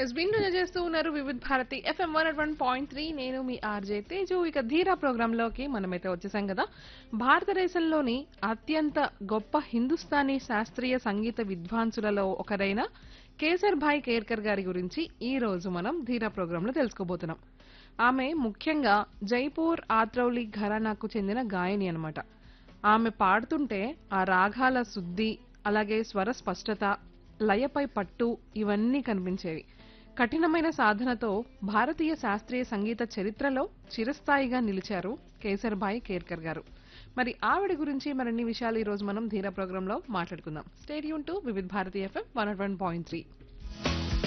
yes వింటూనే చేస్తూ ఉన్నారు Vividh Bharati FM one one point three నేను మీ ఆర్జే తేజు ఇక ధీరా ప్రోగ్రామ్ లోకి మనమైతే వచ్చేసాం కదా భారతదేశంలోని అత్యంత గొప్ప హిందుస్థానీ శాస్త్రీయ సంగీత విద్వాంసులలో ఒకరైన కేసర్ భాయ్ కేర్కర్ గారి గురించి ఈ రోజు మనం ధీరా ప్రోగ్రామ్ లో తెలుసుకోబోతున్నాం ఆమె ముఖ్యంగా జైపూర్ ఆత్రౌలి ఘరానాకు చెందిన గాయని అన్నమాట ఆమె పాడుతుంటే ఆ రాగాల శుద్ధి అలాగే స్వర స్పష్టత లయపై పట్టు ఇవన్నీ కనిపించేవి కఠినమైన సాధనతో భారతీయ శాస్త్రీయ సంగీత చరిత్రలో చిరస్థాయిగా నిలిచారు కేసర్భాయ్ కేర్కర్ గారు మరి ఆవిడ గురించి మరిన్ని విషయాలు ఈ రోజు మనం ధీరా ప్రోగ్రామ్ లో మాట్లాడుకుందాం stay tuned to Vividh Bharati FM one point three